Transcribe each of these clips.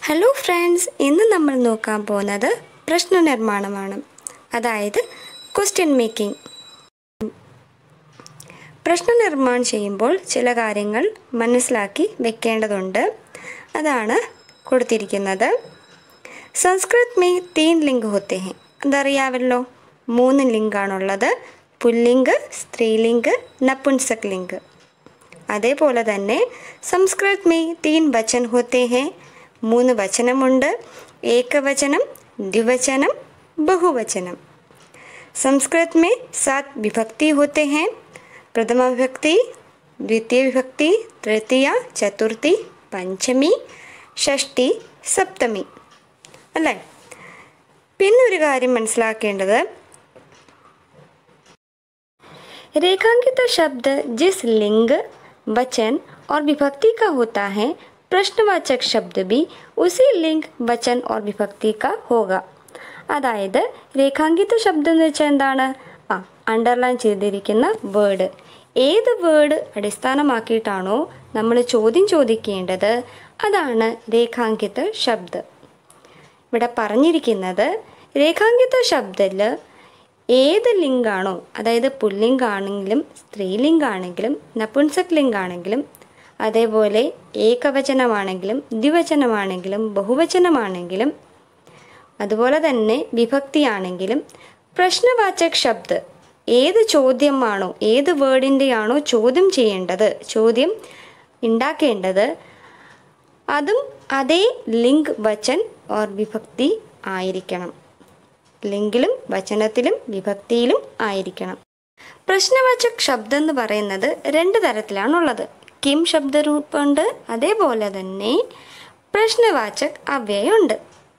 hello friends ഇന്ന് നമ്മൾ നോക്കാൻ പോകുന്നത് പ്രശ്ന നിർമ്മാണമാണ് അതായത് ക്വസ്റ്റ്യൻ മേക്കിംഗ് പ്രശ്ന നിർമ്മാണം ചെയ്യുമ്പോൾ ചില കാര്യങ്ങൾ മനസ്സിലാക്കി വെക്കേണ്ടതുണ്ട് അതാണ് കൊടുത്തിരിക്കുന്നത് സംസ്കൃത് മേ തീൻ ലിംഗ് ഹോത്തെ ഹെ അതറിയാമല്ലോ മൂന്ന് ലിംഗാണുള്ളത് പുല്ലിംഗ് സ്ത്രീലിംഗ് നപുൻസക് ലിംഗ് അതേപോലെ തന്നെ സംസ്കൃത് മേ തീൻ വചൻ ഹോത്തെ ഹെ മൂന്ന് വചനമുണ്ട് ഏകവചനം ദ്വിവചനം ബഹുവചനം संस्कृत में सात विभक्ति होते हैं प्रथमा विभक्ति द्वितीय विभक्ति तृतीय चतुर्थी പഞ്ചമി ഷഷ്ടി സപ്തമി അല്ലേ പിന്നെ ഒരു കാര്യം മനസ്സിലാക്കേണ്ടത് रेखांकित शब्द जिस लिंग वचन और विभक्ति का होता है प्रश्नवाचक शब्द भी उसी लिंग वचन और विभक्ति का होगा അതായത് രേഖാങ്കിത ശബ്ദം എന്ന് വെച്ചാൽ എന്താണ് ആ അണ്ടർലൈൻ ചെയ്തിരിക്കുന്ന വേർഡ് ഏത് വേർഡ് അടിസ്ഥാനമാക്കിയിട്ടാണോ നമ്മൾ ചോദ്യം ചോദിക്കേണ്ടത് അതാണ് രേഖാങ്കിത ശബ്ദം ഇവിടെ പറഞ്ഞിരിക്കുന്നത് രേഖാങ്കിത ശബ്ദത്തിൽ ഏത് ലിംഗാണോ അതായത് പുല്ലിംഗാണെങ്കിലും സ്ത്രീലിംഗാണെങ്കിലും നപുൻസക് ലിംഗാണെങ്കിലും അതേപോലെ ഏകവചനമാണെങ്കിലും ദ്വിവചനമാണെങ്കിലും ബഹുവചനമാണെങ്കിലും അതുപോലെ തന്നെ വിഭക്തിയാണെങ്കിലും പ്രശ്നവാചക് ശബ്ദ് ഏത് ചോദ്യമാണോ ഏത് വേർഡിൻ്റെയാണോ ചോദ്യം ചെയ്യേണ്ടത് ചോദ്യം ഉണ്ടാക്കേണ്ടത് അതും അതേ ലിംഗ് വചൻ ഓർ വിഭക്തി ആയിരിക്കണം ലിംഗിലും വചനത്തിലും വിഭക്തിയിലും ആയിരിക്കണം പ്രശ്നവാചക് ശബ്ദം എന്ന് പറയുന്നത് രണ്ട് തരത്തിലാണുള്ളത് കിം ശബ്ദരൂപമുണ്ട് അതേപോലെ തന്നെ പ്രശ്നവാചക് അവ്യയുണ്ട്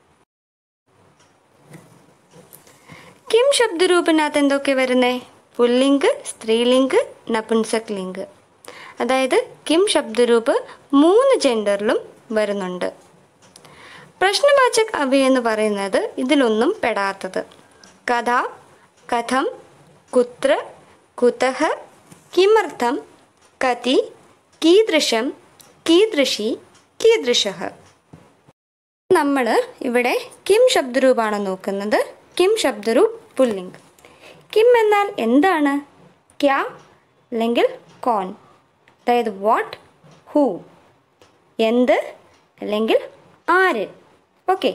കിം ശബ്ദരൂപിനകത്ത് എന്തൊക്കെ വരുന്നേ പുല്ലിംഗ് സ്ത്രീലിംഗ് നപുൻസക് ലിംഗ് അതായത് കിം ശബ്ദരൂപ് മൂന്ന് ജെൻഡറിലും വരുന്നുണ്ട് പ്രശ്നവാചക് അവ എന്ന് പറയുന്നത് ഇതിലൊന്നും പെടാത്തത് കഥ കഥം കുത്ര കുതഹ കിമർത്ഥം കതി കീദൃശം കീദൃശി കീദൃശ നമ്മൾ ഇവിടെ കിം ശബ്ദരൂപാണ് നോക്കുന്നത് കിം ശബ്ദരൂപ് പുല്ലിംഗ് കിം എന്നാൽ എന്താണ് ക്യാ അല്ലെങ്കിൽ കോൺ അതായത് വാട്ട് ഹൂ എന്ത് അല്ലെങ്കിൽ ആര് ഓക്കെ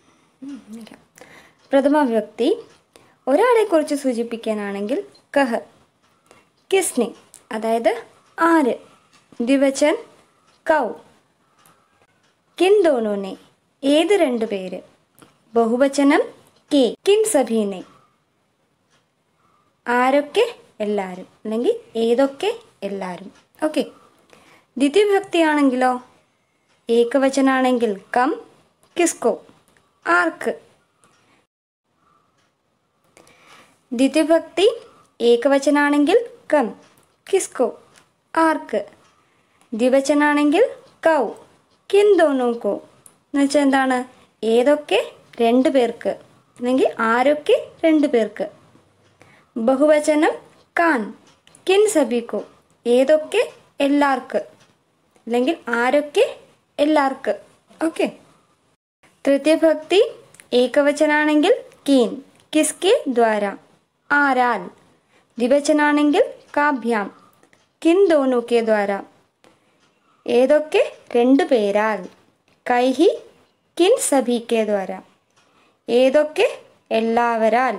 പ്രഥമ വ്യക്തി ഒരാളെക്കുറിച്ച് സൂചിപ്പിക്കാനാണെങ്കിൽ കഹ് കിസ്നെ അതായത് ആര് ദ്വിവചൻ കൗ കിൻ ദോണോനെ ഏത് രണ്ട് പേര് ബഹുവചനം കെ കിൻ സഭീനെ ആരൊക്കെ എല്ലാവരും അല്ലെങ്കിൽ ഏതൊക്കെ എല്ലാവരും ഓക്കെ ദ്വിതീയഭക്തിയാണെങ്കിലോ ഏകവചനാണെങ്കിൽ കം കിസ്കോ ആർക്ക് ദ്വിതീയഭക്തി ഏകവചനാണെങ്കിൽ കം കിസ്കോ ആർക്ക് ദ്വിവചനാണെങ്കിൽ കൗ കിൻ ദോനോക്കോ എന്ന് വെച്ചാൽ എന്താണ് ഏതൊക്കെ രണ്ട് പേർക്ക് അല്ലെങ്കിൽ ആരൊക്കെ രണ്ട് പേർക്ക് ബഹുവചനം കാൻ കിൻ സബിക്കോ ഏതൊക്കെ എല്ലാർക്ക് അല്ലെങ്കിൽ ആരൊക്കെ എല്ലാർക്ക് ഓക്കെ തൃതീയഭക്തി ഏകവചനാണെങ്കിൽ കീൻ കിസ്കെ ദ്വാര ആരാൽ ദ്വിവചനാണെങ്കിൽ കാഭ്യാം കിൻ ദോനോക്കെ ദ്വാര ഏതൊക്കെ രണ്ടു പേരാൽ കൈഹി കിൻ സഭിക്കെ ദ്വാര ഏതൊക്കെ എല്ലാവരാൽ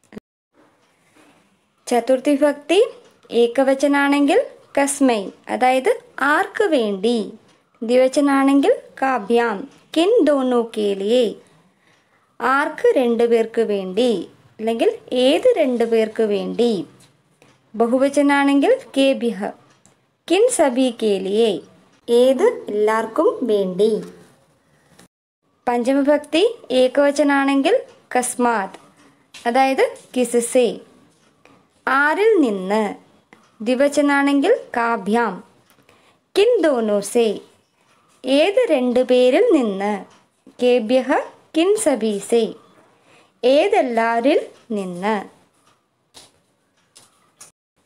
ചതുർത്ഥി ഭക്തി ഏകവചനാണെങ്കിൽ കസ്മൈ അതായത് ആർക്ക് വേണ്ടി ദ്വിവചനാണെങ്കിൽ കാഭ്യാം കിൻ ദോനോ കേലിയെ ആർക്ക് രണ്ടു പേർക്ക് വേണ്ടി അല്ലെങ്കിൽ ഏത് രണ്ടു പേർക്ക് വേണ്ടി ബഹുവചനാണെങ്കിൽ കേഭിഹ കിൻ സഭി കേലിയെ ഏത് എല്ലാവർക്കും വേണ്ടി പഞ്ചമഭക്തി ഏകവചനാണെങ്കിൽ കസ്മാത് അതായത് കിസസേ ആരിൽ നിന്ന് ദ്വിവചനാണെങ്കിൽ കാഭ്യാം കിൻ ദോനോസേ ഏത് രണ്ട് പേരിൽ നിന്ന് കേഭ്യഹ കിൻ സബീസേ ഏതെല്ലാരിൽ നിന്ന്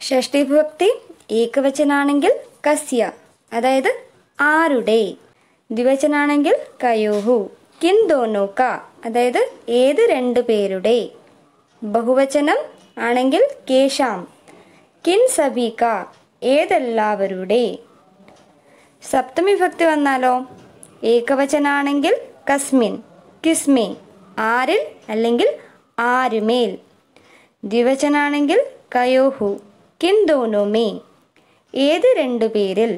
ഷഷ്ടിഭക്തി ഏകവചനാണെങ്കിൽ കസ്യ അതായത് ആരുടെ ദ്വിവചനാണെങ്കിൽ കയോഹു കിൻ ദോനോ ക അതായത് ഏത് രണ്ട് പേരുടെ ബഹുവചനം ആണെങ്കിൽ കേശാം കിൻ സബി ക ഏതെല്ലാവരുടെ സപ്തമി ഭക്തി വന്നാലോ ഏകവചനാണെങ്കിൽ കസ്മിൻ കിസ്മേ ആരിൽ അല്ലെങ്കിൽ ആരുമേൽ ദ്വിവചനാണെങ്കിൽ കയോഹു കിൻ ദോനോമേ ഏത് രണ്ടു പേരിൽ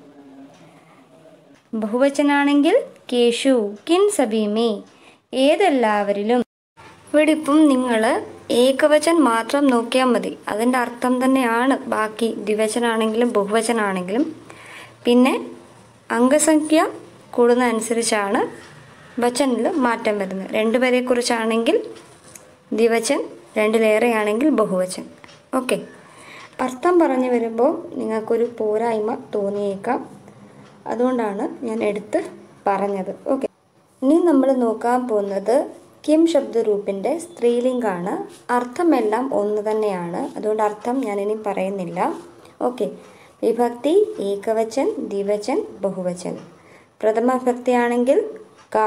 ബഹുവചനാണെങ്കിൽ കേശു കിൻ സബീമേ ഏതെല്ലാവരിലും ഇവിടെ ഇപ്പം നിങ്ങൾ ഏകവചൻ മാത്രം നോക്കിയാൽ മതി അതിൻ്റെ അർത്ഥം തന്നെയാണ് ബാക്കി ദ്വിവചനാണെങ്കിലും ബഹുവചനാണെങ്കിലും പിന്നെ അംഗസംഖ്യ കൂടുന്നതനുസരിച്ചാണ് വചനിൽ മാറ്റം വരുന്നത് രണ്ടുപേരെ കുറിച്ചാണെങ്കിൽ ദ്വിവചൻ രണ്ടിലേറെയാണെങ്കിൽ ബഹുവചൻ ഓക്കെ അർത്ഥം പറഞ്ഞു വരുമ്പോൾ നിങ്ങൾക്കൊരു പോരായ്മ തോന്നിയേക്കാം അതുകൊണ്ടാണ് ഞാൻ എടുത്ത് പറഞ്ഞത് ഓക്കെ ഇനി നമ്മൾ നോക്കാൻ പോകുന്നത് കിം ശബ്ദരൂപിൻ്റെ സ്ത്രീലിംഗാണ് അർത്ഥമെല്ലാം ഒന്ന് തന്നെയാണ് അതുകൊണ്ട് അർത്ഥം ഞാനിനി പറയുന്നില്ല ഓക്കെ വിഭക്തി ഏകവചൻ ദ്വിവചൻ ബഹുവചൻ പ്രഥമ ഭക്തിയാണെങ്കിൽ കാ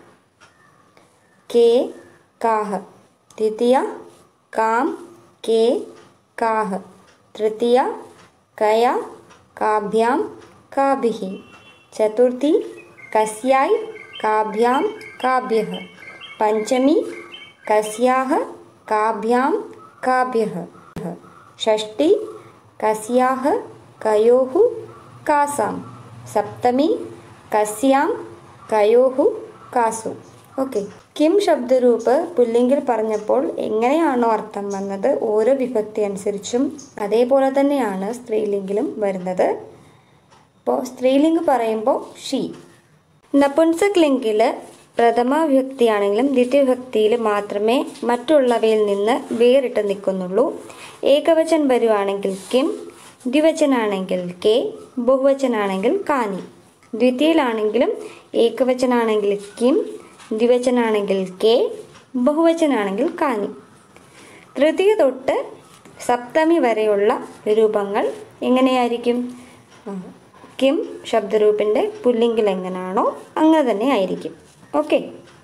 കേ കാഹ് ദ്വിതീയ കാം കേ കാഹ് തൃതീയ കയ കാഭ്യാം കാഭിः ചതുർത്ഥി കസ്യായ് കാഭ്യാം കാഭ്യः പഞ്ചമി കസ്യാः കാഭ്യാം കാഭ്യः षष्ठी कस्याः कयोः कासां सप्तमी കസ്യാം കയോഹു കാസു ഓക്കെ കിം ശബ്ദരൂപ് പുല്ലിംഗിൽ പറഞ്ഞപ്പോൾ എങ്ങനെയാണോ അർത്ഥം വന്നത് ഓരോ വിഭക്തി അനുസരിച്ചും അതേപോലെ തന്നെയാണ് സ്ത്രീലിംഗിലും വരുന്നത് ഇപ്പോൾ സ്ത്രീലിംഗ് പറയുമ്പോൾ ഷീ നപുൻസക് ലിംഗിൽ പ്രഥമ വിഭക്തിയാണെങ്കിലും ദ്വിതീയവിഭക്തിയിൽ മാത്രമേ മറ്റുള്ളവയിൽ നിന്ന് വേറിട്ട് നിൽക്കുന്നുള്ളൂ ഏകവചൻ വരുവാണെങ്കിൽ കിം ദ്വിവചനാണെങ്കിൽ കെ ബഹുവചനാണെങ്കിൽ കാനി ദ്വിതീയയിലാണെങ്കിലും ഏകവചനാണെങ്കിൽ കിം ദ്വിവചനാണെങ്കിൽ കെ ബഹുവചനാണെങ്കിൽ കാനി തൃതീയ തൊട്ട് സപ്തമി വരെയുള്ള രൂപങ്ങൾ എങ്ങനെയായിരിക്കും ആ, കിം ശബ്ദരൂപിൻ്റെ പുല്ലിംഗിൽ എങ്ങനെയാണോ അങ്ങനെ തന്നെ ആയിരിക്കും ഓക്കെ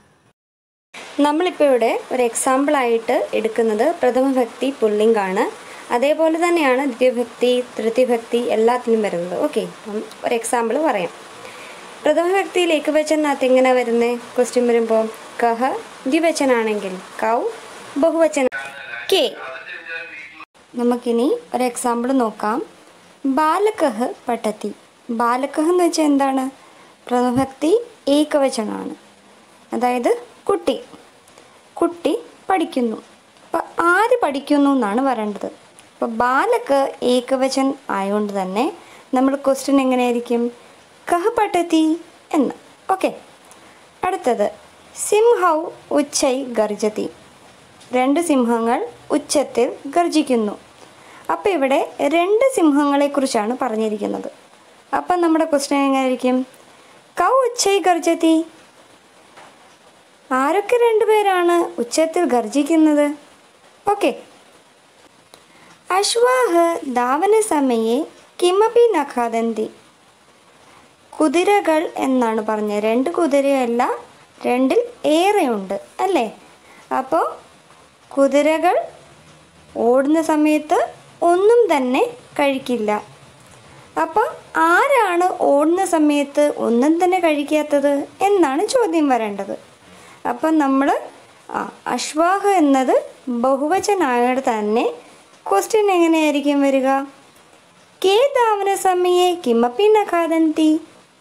നമ്മളിപ്പോൾ ഇവിടെ ഒരു എക്സാമ്പിളായിട്ട് എടുക്കുന്നത് പ്രഥമഭക്തി പുല്ലിംഗാണ് അതേപോലെ തന്നെയാണ് ദ്വിതീയഭക്തി തൃതീയഭക്തി എല്ലാത്തിലും വരുന്നത് ഓക്കെ ഒരു എക്സാമ്പിൾ പറയാം പ്രഥമഭക്തിയിൽ ഏകവചനകത്ത് എങ്ങനെ വരുന്നത് ക്വസ്റ്റ്യൻ വരുമ്പോൾ കഹ ദ്വിവചനാണെങ്കിൽ കൗ ബഹുവചന കെ നമുക്കിനി ഒരു എക്സാമ്പിൾ നോക്കാം ബാലകഹ് പഠത്തി ബാലകഹ് എന്ന് വെച്ചാൽ എന്താണ് പ്രഥമഭക്തി ഏകവചനമാണ് അതായത് കുട്ടി കുട്ടി പഠിക്കുന്നു അപ്പം ആര് പഠിക്കുന്നു എന്നാണ് പറയേണ്ടത് അപ്പോൾ ബാലക്ക് ഏകവചൻ ആയതുകൊണ്ട് തന്നെ നമ്മൾ ക്വസ്റ്റ്യൻ എങ്ങനെയായിരിക്കും കഹ പഠത്തി എന്ന് ഓക്കെ അടുത്തത് സിംഹൗ ഉച്ചൈ ഗർജതി രണ്ട് സിംഹങ്ങൾ ഉച്ചത്തിൽ ഗർജിക്കുന്നു അപ്പോൾ ഇവിടെ രണ്ട് സിംഹങ്ങളെക്കുറിച്ചാണ് പറഞ്ഞിരിക്കുന്നത് അപ്പം നമ്മുടെ ക്വസ്റ്റ്യൻ എങ്ങനെയായിരിക്കും കൗ ഉച്ചൈ ഗർജതി ആരൊക്കെ രണ്ടുപേരാണ് ഉച്ചത്തിൽ ഗർജിക്കുന്നത് ഓക്കെ അശ്വാഹ ധാവന സമയെ കിമപി നഖാദന്തി കുതിരകൾ എന്നാണ് പറഞ്ഞത് രണ്ട് കുതിരയല്ല രണ്ടിൽ ഏറെയുണ്ട് അല്ലേ അപ്പോൾ കുതിരകൾ ഓടുന്ന സമയത്ത് ഒന്നും തന്നെ കഴിക്കില്ല അപ്പോൾ ആരാണ് ഓടുന്ന സമയത്ത് ഒന്നും തന്നെ കഴിക്കാത്തത് എന്നാണ് ചോദ്യം വരേണ്ടത് അപ്പം നമ്മൾ ആ അശ്വാഹ എന്നത് ബഹുവചനായോട് തന്നെ ക്വസ്റ്റ്യൻ എങ്ങനെയായിരിക്കും വരിക കേ ധാവന സമയെ കിമപ്പി നഖാദന്തി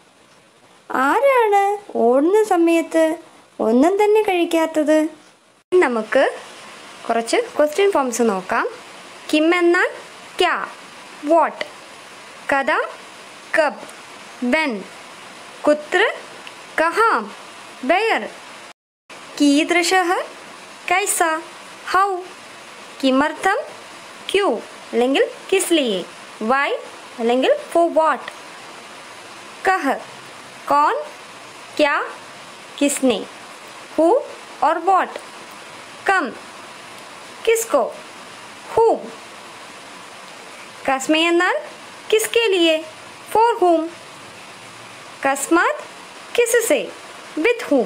ആരാണ് ഓടുന്ന സമയത്ത് ഒന്നും തന്നെ കഴിക്കാത്തത് നമുക്ക് കുറച്ച് ക്വസ്റ്റ്യൻ ഫോംസ് നോക്കാം കിം എന്നാൽ ക്യാ വാട്ട് കഥ കബ് വെൻ കുത്ര കഹാം ബെയർ കീദൃശः കൈസ ഹൗ കിമർത്ഥം ക്യൂ അല്ലെങ്കിൽ കിസ്ലിയെ വൈ അല്ലെങ്കിൽ ഫോർ വാട്ട് കഹ് कौन क्या किसने हु और वॉट कम किसको हु കസ്മെ എന്നാൽ കിസ്കെ ലിയെ ഫോർ ഹൂം കസ്മാത് കിസ്സെ വിത്ത് ഹൂം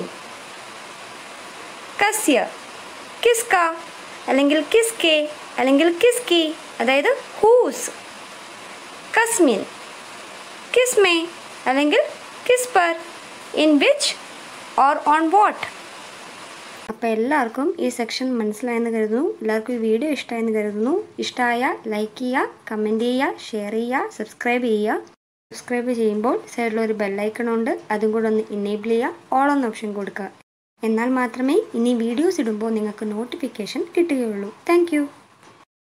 കസ്യ കിസ്ക അല്ലെങ്കിൽ കിസ്കെ അല്ലെങ്കിൽ കിസ്കി അതായത് ഹൂസ് കസ്മിൻ കിസ്മേ അല്ലെങ്കിൽ കിസ്പർ in which or on what അപ്പോൾ എല്ലാവർക്കും ഈ സെക്ഷൻ മനസ്സിലായെന്ന് കരുതുന്നു എല്ലാവർക്കും ഈ വീഡിയോ ഇഷ്ടമായെന്ന് കരുതുന്നു ഇഷ്ടമായ ലൈക്ക് ചെയ്യുക കമൻറ്റ് ചെയ്യുക ഷെയർ ചെയ്യുക സബ്സ്ക്രൈബ് ചെയ്യുക സബ്സ്ക്രൈബ് ചെയ്യുമ്പോൾ സൈഡിലൊരു ബെല്ലൈക്കൺ ഉണ്ട് അതും കൂടെ ഒന്ന് ഇനേബിൾ ചെയ്യുക ഓൾ എന്ന ഓപ്ഷൻ കൊടുക്കുക എന്നാൽ മാത്രമേ ഇനി വീഡിയോസ് ഇടുമ്പോൾ നിങ്ങൾക്ക് നോട്ടിഫിക്കേഷൻ കിട്ടുകയുള്ളൂ താങ്ക്